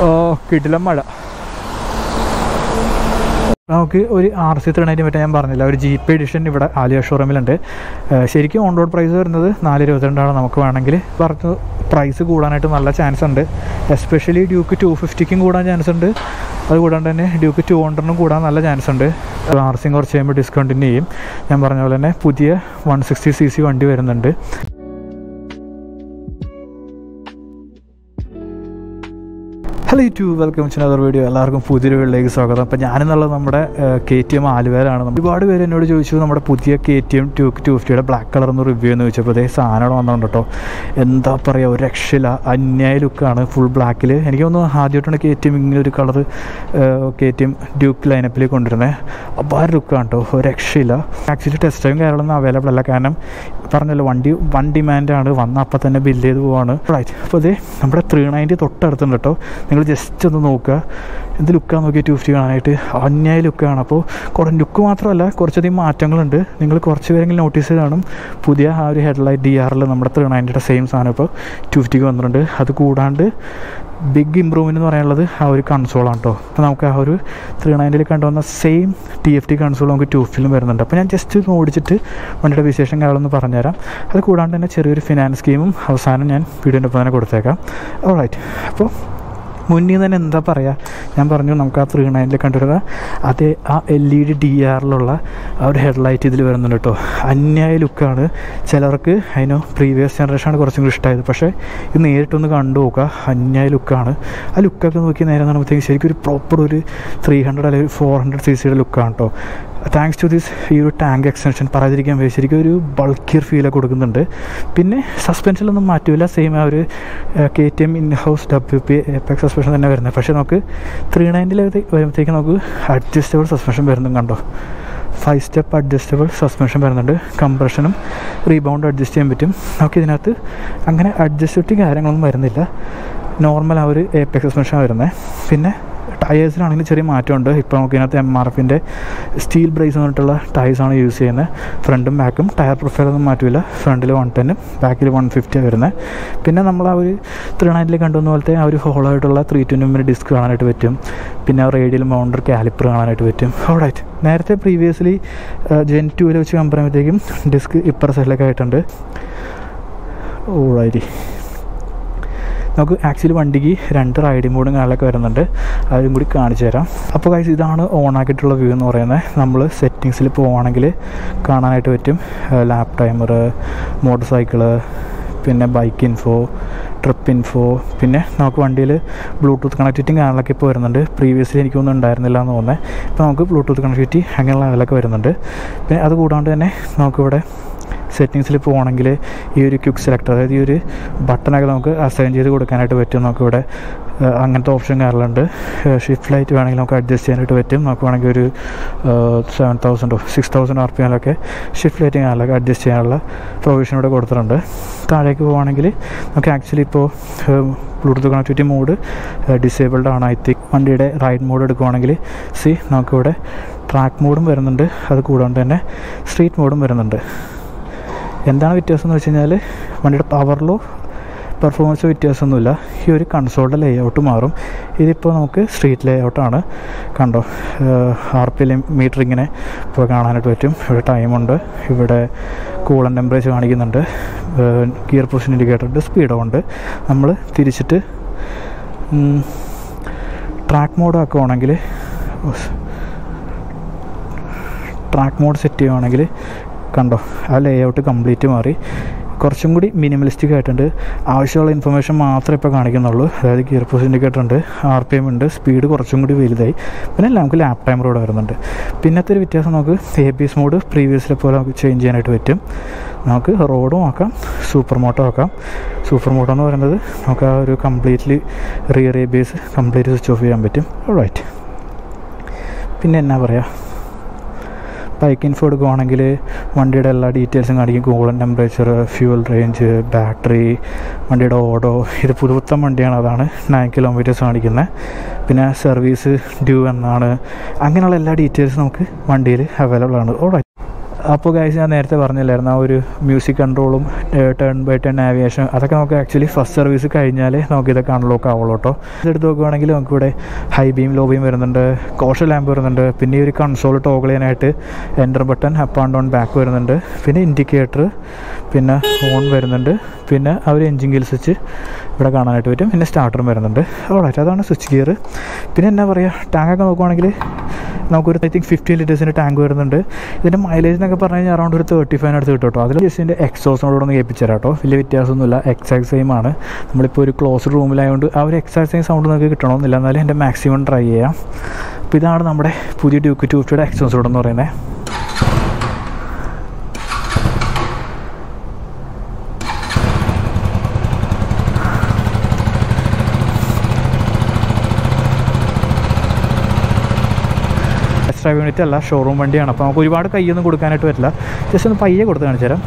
ഓ കിട്ടില്ല മഴ നമുക്ക് ഒരു ആർ സി ത്രീ നയൻറ്റി പറ്റാൻ ഞാൻ പറഞ്ഞില്ല ഒരു ജി പി എഡിഷൻ ഇവിടെ ആലിയ ഷോറൂമിലുണ്ട് ഏഹ് ശരിക്കും ഓൺ റോഡ് പ്രൈസ് വരുന്നത് നാല് ഇരുപത്തിരണ്ടാണ് നമുക്ക് വേണമെങ്കിൽ പറഞ്ഞ പ്രൈസ് കൂടാനായിട്ട് നല്ല ചാൻസ് ഉണ്ട് എസ്പെഷ്യലി ഡ്യൂക്ക് ടു ഫിഫ്റ്റിക്കും കൂടാൻ ചാൻസ് ഉണ്ട് അത് കൂടാണ്ട് തന്നെ ഡ്യൂക്ക് ടു ഹൺഡ്രഡിനും കൂടാൻ നല്ല ചാൻസ് ഉണ്ട് ആർ സിയും കുറച്ച് കഴിയുമ്പോൾ ഡിസ്കണ്ടിന്യൂ ചെയ്യും ഞാൻ പറഞ്ഞ പോലെ തന്നെ പുതിയ വൺ സിക്സ്റ്റി സി സി വണ്ടി വരുന്നുണ്ട് hello YouTube welcome to other video എല്ലാവർക്കും പുതിയൊരു വീട്ടിലേക്ക് സ്വാഗതം അപ്പോൾ ഞാനെന്നുള്ളത് നമ്മുടെ കെ ടി എം ആലുവേലാണ് ഒരുപാട് പേര് എന്നോട് ചോദിച്ചു നമ്മുടെ പുതിയ K T M two two ഫിഫ്റ്റിയുടെ ബ്ലാക്ക് കളർ എന്ന് റിവ്യൂ എന്ന് ചോദിച്ചപ്പോൾ അതേ സാധനം അവിടെ വന്നിട്ടുണ്ട് കേട്ടോ എന്താ പറയുക ഒരു രക്ഷയില്ല അന്യായ ലുക്കാണ് ഫുൾ ബ്ലാക്കിൽ എനിക്ക് തോന്നുന്നു ആദ്യമായിട്ടാണ് കെ ടി എം ഇങ്ങനെ ഒരു colour K T M Duke ലൈനപ്പിൽ കൊണ്ടുവരുന്നത് അപ്പോൾ ആ ലുക്കാണ് കേട്ടോ ഒരു രക്ഷയില്ല ആക്ച്വലി ടെസ്റ്റ് ടൈം കേരളത്തിൽ അവൈലബിൾ അല്ല കാരണം പറഞ്ഞല്ലോ വണ്ടി വൺ ഡിമാൻഡാണ് വന്ന അപ്പം തന്നെ ബില്ല് ചെയ്ത് പോവാണ് റൈറ്റ് അപ്പോൾ അതേ നമ്മുടെ ത്രീ നയൻറ്റി തൊട്ടടുത്തുണ്ട് കേട്ടോ നിങ്ങൾ ജസ്റ്റ് ഒന്ന് നോക്കുക എന്ത് ലുക്കാന്ന് നോക്കിയാൽ ടു ഫിഫ്റ്റി കാണാനായിട്ട് അന്യായ ലുക്കാണ് അപ്പോൾ കുറേ ലുക്ക് മാത്രമല്ല കുറച്ചധികം മാറ്റങ്ങളുണ്ട് നിങ്ങൾ കുറച്ച് പേരെങ്കിലും നോട്ടീസ് കാണും പുതിയ ആ ഒരു ഹെഡ്ലൈറ്റ് ഡി ആറിൽ നമ്മുടെ ത്രീ നയൻറ്റിയുടെ സെയിം സാധനം ഇപ്പോൾ ടു ഫിഫ്റ്റിക്ക് വന്നിട്ടുണ്ട് അത് കൂടാണ്ട് ബിഗ് ഇമ്പ്രൂവ്മെൻ്റ് എന്ന് പറയാനുള്ളത് ആ ഒരു കൺസോളാണ് കേട്ടോ അപ്പോൾ നമുക്ക് ആ ഒരു ത്രീ നയൻറ്റിൽ കണ്ടുവന്ന same T F T console നമുക്ക് ടു ഫിലും വരുന്നുണ്ട് അപ്പോൾ ഞാൻ ജസ്റ്റ് ഒന്ന് ഓടിച്ചിട്ട് വണ്ടിയുടെ വിശേഷം കാര്യങ്ങളൊന്ന് പറഞ്ഞുതരാം അത് കൂടാണ്ട് തന്നെ ചെറിയൊരു ഫിനാൻസ് സ്കീമും അവസാനം ഞാൻ വീഡിയോൻ്റെ ഒപ്പം തന്നെ കൊടുത്തേക്കാം ഓൾറൈറ്റ് അപ്പോൾ മുന്നിൽ തന്നെ എന്താ പറയുക ഞാൻ പറഞ്ഞു നമുക്ക് ആ ത്രീ നയനിൽ കണ്ടുവരുക അതേ ആ എൽ ഇ ഡി ഡി ആറിലുള്ള ആ ഒരു ഹെഡ്ലൈറ്റ് ഇതിൽ വരുന്നുണ്ട് കേട്ടോ അന്യായ ലുക്കാണ് ചിലർക്ക് അതിന് പ്രീവിയസ് ജനറേഷനാണ് കുറച്ചും കൂടി ഇഷ്ടമായത് പക്ഷേ ഇത് നേരിട്ടൊന്ന് കണ്ടു നോക്കുക അന്യായ ലുക്കാണ് ആ ലുക്കൊക്കെ നോക്കി നേരെ നടക്കുമ്പോഴത്തേക്കും ശരിക്കും ഒരു പ്രോപ്പർ ഒരു ത്രീ ഹൺഡ്രഡ് അല്ലെങ്കിൽ ഫോർ ഹൺഡ്രഡ് സി സിയുടെ ലുക്കാണ് കേട്ടോ താങ്ക്സ് ടു ദിസ് ഈ ഒരു ടാങ്ക് എക്സ്റ്റൻഷൻ പറയാതിരിക്കാൻ വയ്യ ശരിക്കും ഒരു ബൾക്കിയർ ഫീലൊക്കെ കൊടുക്കുന്നുണ്ട് പിന്നെ സസ്പെൻഷനിലൊന്നും മാറ്റില്ല സെയിം ആ ഒരു K T M in house W P apex suspension തന്നെ വരുന്നത് പക്ഷേ നമുക്ക് ത്രീ നയൻറ്റിൽ വരുമ്പോഴത്തേക്ക് നമുക്ക് അഡ്ജസ്റ്റബിൾ സസ്പെൻഷൻ വരുന്നുണ്ട് കണ്ടോ ഫൈവ് സ്റ്റെപ്പ് അഡ്ജസ്റ്റബിൾ സസ്പെൻഷൻ വരുന്നുണ്ട് കംപ്രഷനും റീബൗണ്ട് അഡ്ജസ്റ്റ് ചെയ്യാൻ പറ്റും നമുക്ക് ഇതിനകത്ത് അങ്ങനെ അഡ്ജസ്റ്റ് കാര്യങ്ങളൊന്നും വരുന്നില്ല നോർമൽ ആ ഒരു എപെക് സസ്പെൻഷൻ വരുന്നത് പിന്നെ ടയേഴ്സിനാണെങ്കിൽ ചെറിയ മാറ്റമുണ്ട് ഇപ്പോൾ നമുക്ക് ഇതിനകത്ത് എം ആർ എഫിൻ്റെ സ്റ്റീൽ ബ്രേസ് പറഞ്ഞിട്ടുള്ള ടയേഴ്സാണ് യൂസ് ചെയ്യുന്നത് ഫ്രണ്ടും ബാക്കും ടയർ പ്രൊഫൈലൊന്നും മാറ്റില്ല ഫ്രണ്ടിൽ വൺ ടെന്നും ബാക്കിൽ വൺ ഫിഫ്റ്റിയാണ് വരുന്നത് പിന്നെ നമ്മൾ ആ ഒരു ത്രീ നയൻറ്റിൽ കണ്ടുവന്ന പോലത്തെ ആ ഒരു ഹോളായിട്ടുള്ള ത്രീ ട്വൻറ്റി മിനിറ്റ് ഡിസ്ക് കാണാനായിട്ട് പറ്റും പിന്നെ റേഡിയൽ മൗണ്ടർ കാലിപ്പർ കാണാനായിട്ട് പറ്റും ഓൾറൈറ്റ് നേരത്തെ പ്രീവിയസ്ലി ജെൻ ടുവിൽ വെച്ച് കമ്പയർ ചെയ്യുമ്പോഴത്തേക്കും ഡിസ്ക് ഇപ്പർ സൈഡിലൊക്കെ ആയിട്ടുണ്ട് ഓൾറൈറ്റി നമുക്ക് ആക്ച്വലി വണ്ടിക്ക് രണ്ട് റൈഡിംഗ് മോഡും കാര്യങ്ങളൊക്കെ വരുന്നുണ്ട് അതും കൂടി കാണിച്ചു തരാം അപ്പോൾ കാഴ്ച ഇതാണ് ഓൺ ആക്കിയിട്ടുള്ള വ്യൂ എന്ന് പറയുന്നത് നമ്മൾ സെറ്റിങ്സിൽ പോവുകയാണെങ്കിൽ കാണാനായിട്ട് പറ്റും ലാപ്പ് ടൈമർ മോട്ടോർ സൈക്കിള് പിന്നെ ബൈക്ക് ഇൻഫോ ട്രിപ്പ് ഇൻഫോ പിന്നെ നമുക്ക് വണ്ടിയിൽ ബ്ലൂടൂത്ത് കണക്ടിവിറ്റിയും കാര്യങ്ങളൊക്കെ ഇപ്പോൾ വരുന്നുണ്ട് പ്രീവിയസ്ലി എനിക്കൊന്നും ഉണ്ടായിരുന്നില്ല എന്ന് തോന്നുന്നത് ഇപ്പോൾ നമുക്ക് ബ്ലൂടൂത്ത് കണക്ടിവിറ്റി അങ്ങനെയുള്ള അതിലൊക്കെ വരുന്നുണ്ട് പിന്നെ അത് കൂടാണ്ട് തന്നെ നമുക്കിവിടെ സെറ്റിങ്സിൽ പോകണമെങ്കിൽ ഈ ഒരു ക്വിക്ക് സെലക്ടർ അതായത് ഈ ഒരു ബട്ടണൊക്കെ നമുക്ക് അസൈൻ ചെയ്ത് കൊടുക്കാനായിട്ട് പറ്റും നമുക്കിവിടെ അങ്ങനത്തെ ഓപ്ഷൻ കാര്യങ്ങളുണ്ട് ഷിഫ്റ്റ് ലൈറ്റ് വേണമെങ്കിൽ നമുക്ക് അഡ്ജസ്റ്റ് ചെയ്യാനായിട്ട് പറ്റും നമുക്ക് വേണമെങ്കിൽ ഒരു സെവൻ തൗസൻഡോ സിക്സ് തൗസൻഡ് ആർ പി എമ്മിലൊക്കെ ഷിഫ്റ്റ് ലൈറ്റ് കാര്യങ്ങളൊക്കെ അഡ്ജസ്റ്റ് ചെയ്യാനുള്ള പ്രൊവിഷൻ ഇവിടെ കൊടുത്തിട്ടുണ്ട് താഴേക്ക് പോവുകയാണെങ്കിൽ നമുക്ക് ആക്ച്വലി ഇപ്പോൾ ബ്ലൂടൂത്ത് കണക്ടിവിറ്റി മോഡ് ഡിസേബിൾഡ് ആണ് ഐ തിങ്ക് വണ്ടിയുടെ റൈഡ് മോഡ് എടുക്കുവാണെങ്കിൽ സി നമുക്കിവിടെ ട്രാക്ക് മോഡും വരുന്നുണ്ട് അത് കൂടാണ്ട് തന്നെ സ്ട്രീറ്റ് മോഡും വരുന്നുണ്ട് എന്താണ് വ്യത്യാസം എന്ന് വെച്ച് കഴിഞ്ഞാൽ വണ്ടിയുടെ പവറിലോ പെർഫോമൻസ് വ്യത്യാസമൊന്നുമില്ല ഈ ഒരു കൺസോളിൻ്റെ ലേ ഔട്ട് മാറും ഇതിപ്പോൾ നമുക്ക് സ്ട്രീറ്റ് ലേ ഔട്ടാണ് കണ്ടോ ആർ പി എൽ മീറ്റർ ഇങ്ങനെ ഇപ്പോൾ കാണാനായിട്ട് പറ്റും ഇവിടെ ടൈമുണ്ട് ഇവിടെ കൂളൻ ടെമ്പറേച്ചർ കാണിക്കുന്നുണ്ട് ഗിയർ പൊസിഷൻ ഇൻഡിക്കേറ്റർ ഉണ്ട് സ്പീഡോ ഉണ്ട് നമ്മൾ തിരിച്ചിട്ട് ട്രാക്ക് മോഡ് ആക്കുവാണെങ്കിൽ ട്രാക്ക് മോഡ് സെറ്റ് ചെയ്യുവാണെങ്കിൽ കണ്ടോ ആ ലേ ഔട്ട് കംപ്ലീറ്റ് മാറി കുറച്ചും കൂടി മിനിമലിസ്റ്റിക് ആയിട്ടുണ്ട് ആവശ്യമുള്ള ഇൻഫർമേഷൻ മാത്രമേ ഇപ്പോൾ കാണിക്കുന്നുള്ളൂ അതായത് ഗിയർ പോസ് ഇൻഡിക്കേറ്റർ ഉണ്ട് ആർ പി എം ഉണ്ട് സ്പീഡ് കുറച്ചും കൂടി വലുതായി പിന്നെ നമുക്ക് ലാപ്പ് ടൈമർ കൂടെ വരുന്നുണ്ട് പിന്നത്തെ ഒരു വ്യത്യാസം നമുക്ക് എ ബി എസ് മോഡ് പ്രീവിയസിലെ പോലെ നമുക്ക് ചേഞ്ച് ചെയ്യാനായിട്ട് പറ്റും നമുക്ക് റോഡും ആക്കാം സൂപ്പർ മോട്ടോ ആക്കാം സൂപ്പർ മോട്ടോ എന്ന് പറയുന്നത് നമുക്ക് ആ ഒരു completely rear A B S complete switch off ചെയ്യാൻ പറ്റും റൈറ്റ് പിന്നെ എന്നാ പറയുക ബൈക്ക് ഇൻഫോ എടുക്കുവാണെങ്കിൽ വണ്ടിയുടെ എല്ലാ ഡീറ്റെയിൽസും കാണിക്കും coolant temperature fuel range battery വണ്ടിയുടെ ഓടോ ഇത് പുതുപുത്തൻ വണ്ടിയാണ് അതാണ് നയൻ കിലോമീറ്റേഴ്സ് കാണിക്കുന്നത് പിന്നെ സർവീസ് ഡ്യൂ എന്നാണ് അങ്ങനെയുള്ള എല്ലാ ഡീറ്റെയിൽസും നമുക്ക് വണ്ടിയിൽ അവൈലബിൾ ആണ് ഓൾറൈറ്റ് അപ്പോൾ ഗൈസ് ഞാൻ നേരത്തെ പറഞ്ഞില്ലായിരുന്നു ആ ഒരു മ്യൂസിക് കൺട്രോളും ടേൺ ബൈ ടേൺ നാവിഗേഷൻ അതൊക്കെ നമുക്ക് ആക്ച്വലി ഫസ്റ്റ് സർവീസ് കഴിഞ്ഞാലേ നമുക്ക് ഇതൊക്കെ അൺലോക്ക് ആവുള്ളൂ കേട്ടോ ഇതെടുത്ത് നോക്കുവാണെങ്കിൽ നമുക്കിവിടെ ഹൈ ബീം ലോ ബീം വരുന്നുണ്ട് കോഷ ലാമ്പ് വരുന്നുണ്ട് പിന്നെ ഈ ഒരു കൺസോൾ ടോഗിൾ ചെയ്യാനായിട്ട് enter button up and down back വരുന്നുണ്ട് പിന്നെ ഇൻഡിക്കേറ്റർ പിന്നെ ഓൺ വരുന്നുണ്ട് പിന്നെ ആ ഒരു എൻജിൻ ഗിൽ സ്വിച്ച് ഇവിടെ കാണാനായിട്ട് പറ്റും പിന്നെ സ്റ്റാർട്ടറും വരുന്നുണ്ട് ഓളായിട്ട് അതാണ് സ്വിച്ച് ഗിയർ പിന്നെ എന്നാ പറയുക ടാങ്കൊക്കെ നോക്കുവാണെങ്കിൽ നമുക്കൊരു ഐ തിങ്ക് ഫിഫ്റ്റീൻ ലിറ്റേഴ്സിൻ്റെ ടാങ്ക് വരുന്നുണ്ട് ഇതിൻ്റെ മൈലേജ് എന്നൊക്കെ പറഞ്ഞു കഴിഞ്ഞാൽ അറൗണ്ട് ഒരു തേർട്ടി ഫൈവ് അടുത്ത് കിട്ടും കേട്ടോ അതിൽ ജസ്റ്റിൻ്റെ എക്സോസിനോട് ഒന്ന് കേൾപ്പിച്ചു തരാം കേട്ടോ വലിയ വ്യത്യാസമൊന്നുമില്ല എക്സാക്ട് സെയിം ആണ് നമ്മളിപ്പോൾ ഒരു ക്ലോസ് റൂമിലായതുകൊണ്ട് ആ ഒരു എക്സാക്ട് സെയിം സൗണ്ട് നമുക്ക് കിട്ടണമെന്നില്ല എന്നാലും എൻ്റെ മാക്സിമം ട്രൈ ചെയ്യാം അപ്പോൾ ഇതാണ് നമ്മുടെ പുതിയ ഡ്യൂക്ക് ടു ഫിഫ്റ്റിയുടെ എക്സോസിനോട് എന്ന് പറയുന്നത് ടെസ്റ്റ് ഡ്രൈവ് യൂണിറ്റ് അല്ല ഷോറൂം വണ്ടിയാണ് അപ്പോൾ നമുക്ക് ഒരുപാട് കൈയൊന്നും കൊടുക്കാനായിട്ട് പറ്റില്ല ജസ്റ്റ് ഒന്ന് പയ്യെ കൊടുത്ത് കാണിച്ചു തരാം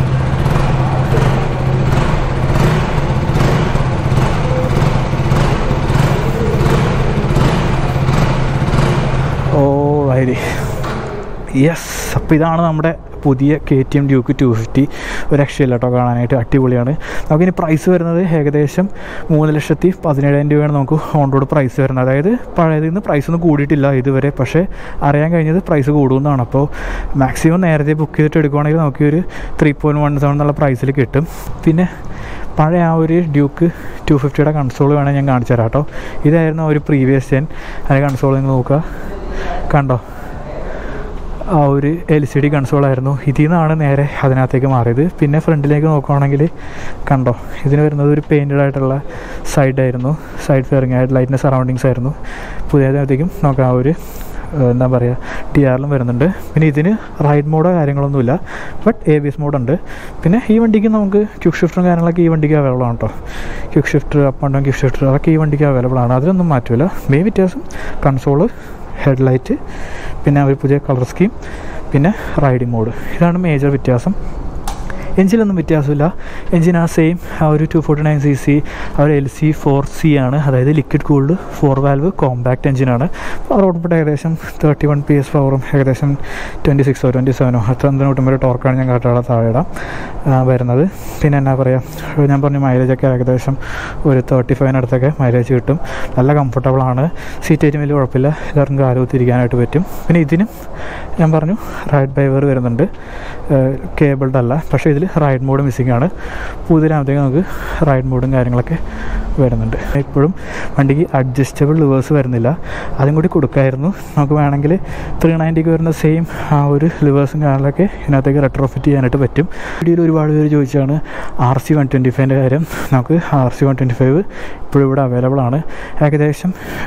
ഓ റൈഡി യെസ് അപ്പോൾ ഇതാണ് നമ്മുടെ പുതിയ K T M Duke two fifty ഒരു രക്ഷയില്ല കേട്ടോ കാണാനായിട്ട് അടിപൊളിയാണ് നമുക്കിനി പ്രൈസ് വരുന്നത് ഏകദേശം മൂന്ന് ലക്ഷത്തി പതിനേഴായിരം രൂപയാണ് നമുക്ക് ഓൺ റോഡ് പ്രൈസ് വരുന്നത് അതായത് പഴയതിൽ നിന്ന് പ്രൈസ് ഒന്നും കൂടിയിട്ടില്ല ഇതുവരെ പക്ഷേ അറിയാൻ കഴിഞ്ഞത് പ്രൈസ് കൂടുമെന്നാണ് അപ്പോൾ മാക്സിമം നേരത്തെ ബുക്ക് ചെയ്തിട്ട് എടുക്കുവാണെങ്കിൽ നമുക്ക് ഒരു ത്രീ പോയിൻറ്റ് വൺ സെവൻ എന്നുള്ള പ്രൈസിൽ കിട്ടും പിന്നെ പഴയ ആ ഒരു ഡ്യൂക്ക് ടു ഫിഫ്റ്റിയുടെ കൺസോൾ വേണമെങ്കിൽ ഞാൻ കാണിച്ചു തരാം കേട്ടോ ഇതായിരുന്നു ആ ഒരു പ്രീവിയസ് ജെൻ അതിൻ്റെ കൺസോൾ നിങ്ങൾ നോക്കുക കണ്ടോ ആ ഒരു എൽ സി ഡി കൺസോളായിരുന്നു ഇതിൽ നിന്നാണ് നേരെ അതിനകത്തേക്ക് മാറിയത് പിന്നെ ഫ്രണ്ടിലേക്ക് നോക്കുകയാണെങ്കിൽ കണ്ടോ ഇതിന് വരുന്നത് ഒരു പെയിൻറ്റഡ് ആയിട്ടുള്ള സൈഡായിരുന്നു സൈഡ് ഫെയറിങ് ആയിട്ട് ലൈറ്റിൻ്റെ സറൗണ്ടിങ്സ് ആയിരുന്നു പുതിയതിനകത്തേക്കും നമുക്ക് ആ ഒരു ഏഹ്, എന്താ പറയുക ടി ആറിലും വരുന്നുണ്ട് പിന്നെ ഇതിന് റൈഡ് മോഡോ കാര്യങ്ങളൊന്നുമില്ല ബട്ട് എ ബി എസ് മോഡുണ്ട് പിന്നെ ഈ വണ്ടിക്ക് നമുക്ക് ക്യുക്ക് ഷിഫ്റ്ററും കാര്യങ്ങളൊക്കെ ഈ വണ്ടിക്ക് അവൈലബിൾ ആണ് കേട്ടോ quick shifter up and down quick shifter അതൊക്കെ ഈ വണ്ടിക്ക് അവൈലബിൾ ആണ് അതിലൊന്നും മാറ്റില്ല മെയിൻ വ്യത്യാസം കൺസോള് ഹെഡ്ലൈറ്റ് പിന്നെ ഒരു പുതിയ കളർ സ്കീം പിന്നെ റൈഡിംഗ് മോഡ് ഇതാണ് മേജർ വ്യത്യാസം എഞ്ചിനൊന്നും വ്യത്യാസമില്ല എഞ്ചിൻ ആ സെയിം ആ ഒരു two forty nine C C ആ ഒരു എൽ സി ഫോർ സി ആണ് അതായത് liquid cooled four valve compact എഞ്ചിനാണ് പവർ ഔട്ട്പുട്ട് ഏകദേശം തേർട്ടി വൺ പി എസ് പവറും ഏകദേശം ട്വൻറ്റി സിക്സോ ട്വൻറ്റി സെവനോ അത്ര എന്തിനോട്ടും വരെ ടോർക്കാണ് ഞാൻ കാട്ടാളെ താഴെയിടാം ആ, വരുന്നത് പിന്നെ എന്നാ പറയുക ഞാൻ പറഞ്ഞ മൈലേജൊക്കെ ഏകദേശം ഒരു തേർട്ടി ഫൈവിനടുത്തൊക്കെ മൈലേജ് കിട്ടും നല്ല കംഫർട്ടബിളാണ് സീറ്റ് ആയിട്ടും വലിയ കുഴപ്പമില്ല എല്ലാവർക്കും കാലുകുത്തിരിക്കാനായിട്ട് പറ്റും പിന്നെ ഇതിനും ഞാൻ പറഞ്ഞു റൈഡ് ഡ്രൈവർ വരുന്നുണ്ട് കേബിൾഡ് അല്ല പക്ഷേ ഇതിൽ റൈഡ് മോഡ് മിസ്സിംഗ് ആണ് പുതിയതാകുമ്പോഴത്തേക്ക് നമുക്ക് റൈഡ് മോഡും കാര്യങ്ങളൊക്കെ വരുന്നുണ്ട് ഇപ്പോഴും വണ്ടിക്ക് അഡ്ജസ്റ്റബിൾ ലിവേഴ്സ് വരുന്നില്ല അതും കൂടി കൊടുക്കായിരുന്നു നമുക്ക് വേണമെങ്കിൽ ത്രീ നയൻറ്റിക്ക് വരുന്ന സെയിം ആ ഒരു ലിവേഴ്സും കാര്യങ്ങളൊക്കെ ഇതിനകത്തേക്ക് റെട്രോഫിറ്റ് ചെയ്യാനായിട്ട് പറ്റും വീഡിയോയിൽ ഒരുപാട് പേര് ചോദിച്ചാണ് ആർ സി വൺ ട്വൻറ്റി ഫൈവിൻ്റെ കാര്യം നമുക്ക് R C one twenty five ഇപ്പോഴും ഇവിടെ അവൈലബിൾ ആണ് ഏകദേശം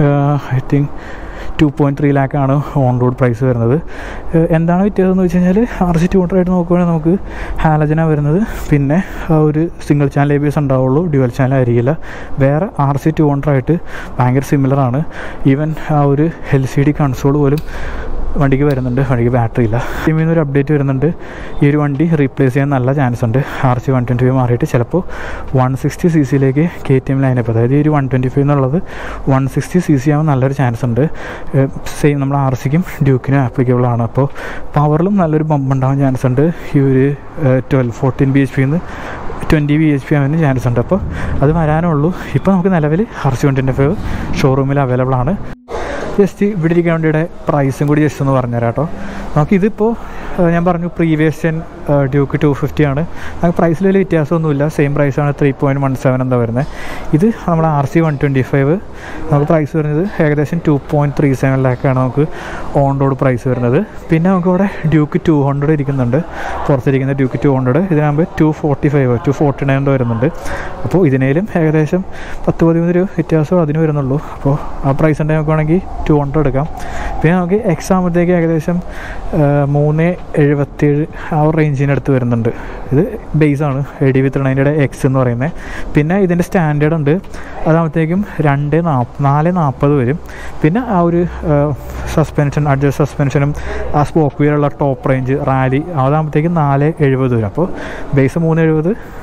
I think two point three ലാക്കാണ് ഓൺ റോഡ് പ്രൈസ് വരുന്നത് ഏഹ് എന്താണ് വ്യത്യാസം എന്ന് വെച്ച് കഴിഞ്ഞാൽ ആർ സി ടു ഹൺഡ്രഡ് നോക്കുകയാണെങ്കിൽ നമുക്ക് ഹാലജന വരുന്നത് പിന്നെ ആ ഒരു single channel A B S ഉണ്ടാവുള്ളൂ ഡ്യുവൽ ചാനൽ ആയിരിക്കില്ല വേറെ ആർ സി ടു ഹൺഡ്രഡ് ആയിട്ട് ഭയങ്കര സിമിലറാണ് ഈവൻ ആ ഒരു എൽ സി ഡി കൺസോൾ പോലും വണ്ടിക്ക് വരുന്നുണ്ട് വണ്ടിക്ക് ബാറ്ററി ഇല്ല ടീമിൽ നിന്ന് ഒരു അപ്ഡേറ്റ് വരുന്നുണ്ട് ഈ ഒരു വണ്ടി റീപ്ലേസ് ചെയ്യാൻ നല്ല ചാൻസ് ഉണ്ട് R C one twenty five മാറിയിട്ട് ചിലപ്പോൾ വൺ സിക്സ്റ്റി സി സിയിലേക്ക് കെ ടി എം ലൈനപ്പ് അതായത് ഈ ഒരു വൺ ട്വൻറ്റി ഫൈവ് എന്നുള്ളത് വൺ സിക്സ്റ്റി സി സി ആവാൻ നല്ലൊരു ചാൻസ് ഉണ്ട് സെയിം നമ്മൾ ആർ സിക്കും ഡ്യൂക്കിനും ആപ്ലിക്കബിൾ ആണ് അപ്പോൾ പവറിലും നല്ലൊരു ബമ്പ് ഉണ്ടാവാൻ ചാൻസ് ഉണ്ട് ഈ ഒരു ട്വൽവ് ഫോർട്ടീൻ ബി എച്ച് പിന്ന് ട്വൻറ്റി ബി എച്ച് പി ആവാനും ചാൻസ് ഉണ്ട് അപ്പോൾ അത് വരാനുള്ളൂ ഇപ്പോൾ നമുക്ക് നിലവിൽ R C one twenty five ഷോറൂമിൽ അവൈലബിൾ ആണ് ജസ്റ്റ് ഇവിടെ ഇരിക്കാൻ വണ്ടിയുടെ പ്രൈസും കൂടി ജസ്റ്റ് ഒന്ന് പറഞ്ഞുതരാം കേട്ടോ നമുക്കിതിപ്പോൾ ഏഹ്, ഞാൻ പറഞ്ഞു previous gen Duke two fifty ആണ് നമുക്ക് പ്രൈസിൽ വലിയ വ്യത്യാസമൊന്നുമില്ല സെയിം പ്രൈസാണ് ത്രീ പോയിൻറ്റ് വൺ സെവൻ എന്താ വരുന്നത് ഇത് നമ്മുടെ R C one twenty five നമുക്ക് പ്രൈസ് വരുന്നത് ഏകദേശം ടു പോയിൻറ്റ് ത്രീ സെവൻ ലാക്കാണ് നമുക്ക് ഓൺ റോഡ് പ്രൈസ് വരുന്നത് പിന്നെ നമുക്ക് ഇവിടെ ഡ്യൂക്ക് ടു ഹൺഡ്രഡ് ഇരിക്കുന്നുണ്ട് പുറത്തിരിക്കുന്ന ഡ്യൂക്ക് ടു ഹൺഡ്രഡ് ഇതിനാകുമ്പോൾ two forty five two forty nine വരുന്നുണ്ട് അപ്പോൾ ഇതിനേലും ഏകദേശം പത്ത് പതിമൂന്ന് രൂപ വ്യത്യാസം അതിന് വരുന്നുള്ളൂ അപ്പോൾ ആ പ്രൈസ് ഉണ്ടെങ്കിൽ നമുക്ക് വേണമെങ്കിൽ ടു ഹൺഡ്രഡ് എടുക്കാം പിന്നെ നമുക്ക് എക്സ് ആകുമ്പോഴത്തേക്ക് ഏകദേശം ആ, മൂന്ന് എഴുപത്തേഴ് ആ ഒരു റേഞ്ചിനടുത്ത് വരുന്നുണ്ട് ഇത് ബേസ് ആണ് എ ഡി വി ത്രിണൈൻ്റെ എക്സ് എന്ന് പറയുന്നത് പിന്നെ ഇതിൻ്റെ സ്റ്റാൻഡേർഡ് ഉണ്ട് അതാകുമ്പോഴത്തേക്കും രണ്ട് നാപ്പ് നാല് നാൽപ്പത് വരും പിന്നെ ആ ഒരു സസ്പെൻഷൻ അഡ്ജസ്റ്റ് സസ്പെൻഷനും ആ സ്പോക്ക് വീലുള്ള ടോപ്പ് റേഞ്ച് റാലി അതാകുമ്പോഴത്തേക്കും നാല് എഴുപത് വരും അപ്പോൾ ബേസ് മൂന്ന് എഴുപത്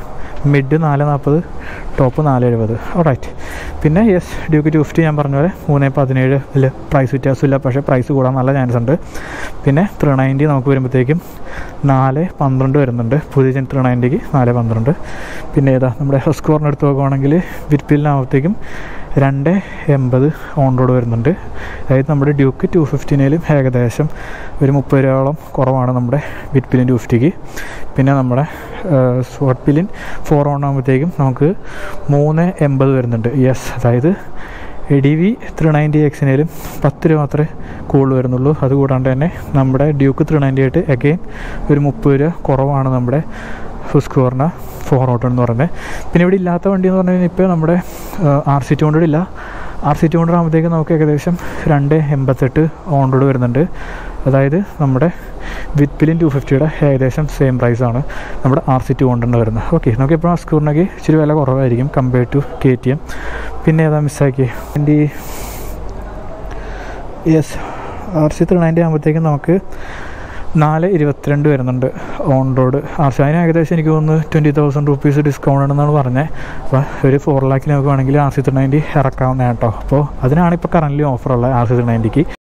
മിഡ് നാല് നാൽപ്പത് ടോപ്പ് നാല് എഴുപത് റൈറ്റ് പിന്നെ യെസ് ഡ്യൂക്ക് ടു ഫിഫ്റ്റി ഞാൻ പറഞ്ഞ പോലെ മൂന്ന് പതിനേഴ് ഇല്ല പ്രൈസ് വ്യത്യാസമില്ല പക്ഷേ പ്രൈസ് കൂടാൻ നല്ല ചാൻസ് ഉണ്ട് പിന്നെ ത്രീ നയൻറ്റി നമുക്ക് വരുമ്പോഴത്തേക്കും നാല് പന്ത്രണ്ട് വരുന്നുണ്ട് പുതിയ ജൻ ത്രീ നയൻറ്റിക്ക് നാല് പന്ത്രണ്ട് പിന്നെ ഏതാ നമ്മുടെ ഹെസ്കോറിന് എടുത്ത് നോക്കുവാണെങ്കിൽ വിറ്റ്പിലിനാകുമ്പോഴത്തേക്കും രണ്ട് എൺപത് ഓൺ റോഡ് വരുന്നുണ്ട് അതായത് നമ്മുടെ ഡ്യൂക്ക് ടു ഫിഫ്റ്റീനേലും ഏകദേശം ഒരു മുപ്പത് രൂപയോളം കുറവാണ് നമ്മുടെ വിറ്റ്പിലിൻ ടു ഫിഫ്റ്റിക്ക് പിന്നെ നമ്മുടെ ഷോർട്ട് പിലിൻ ഫോർ ഓൺ ആകുമ്പോഴത്തേക്കും നമുക്ക് മൂന്ന് എൺപത് വരുന്നുണ്ട് യെസ് അതായത് A D V three ninety എക്സിനേലും പത്ത് രൂപ മാത്രമേ കൂടുതൽ വരുന്നുള്ളൂ അതുകൂടാണ്ട് തന്നെ നമ്മുടെ ഡ്യൂക്ക് ത്രീ നയൻറ്റി ആയിട്ട് അഗെയിൻ ഒരു മുപ്പത് രൂപ കുറവാണ് നമ്മുടെ ഹുസ്കോറിന ഫോർ ഓട്ടോ എന്ന് പറയുന്നത് പിന്നെ ഇവിടെ ഇല്ലാത്ത വണ്ടി എന്ന് പറഞ്ഞു കഴിഞ്ഞാൽ ഇപ്പോൾ നമ്മുടെ ആർ സി ടു ഹൺഡ്രഡ് ഇല്ല ആർ സി ടു ഹൺഡ്രഡ് ആകുമ്പോഴത്തേക്ക് നമുക്ക് ഏകദേശം രണ്ട് എൺപത്തെട്ട് ഓൺ റോഡ് വരുന്നുണ്ട് അതായത് നമ്മുടെ വിത്ത് പിലിൻ ടു ഫിഫ്റ്റിയുടെ ഏകദേശം സെയിം പ്രൈസാണ് നമ്മുടെ ആർ സി ടു ഹൺഡ്രഡ് വരുന്നത് ഓക്കെ നമുക്ക് എപ്പോഴും സ്കൂറിനൊക്കെ ഇച്ചിരി വില കുറവായിരിക്കും compared to K T M പിന്നെ ഏതാ മിസ്സാക്കി വണ്ടി yes R C three ninety ആകുമ്പോഴത്തേക്കും നമുക്ക് നാല് ഇരുപത്തിരണ്ട് വരുന്നുണ്ട് ഓൺ റോഡ് ആർ സി അതിന് ഏകദേശം എനിക്ക് തോന്നുന്നു ട്വൻറ്റി തൗസൻഡ് റുപ്പീസ് ഡിസ്കൗണ്ട് ഉണ്ടെന്നാണ് പറഞ്ഞത് അപ്പോൾ ഒരു ഫോർ ലാക്കിന് നമുക്ക് വേണമെങ്കിൽ ആർ സി ത്രീ നയൻറ്റി ഇറക്കാവുന്നതാണ് കേട്ടോ അപ്പോൾ അതിനാണ് ഇപ്പോൾ കറൻ്റ് ഓഫറുള്ളത് ആർ സി ത്രീ നയൻറ്റിക്ക്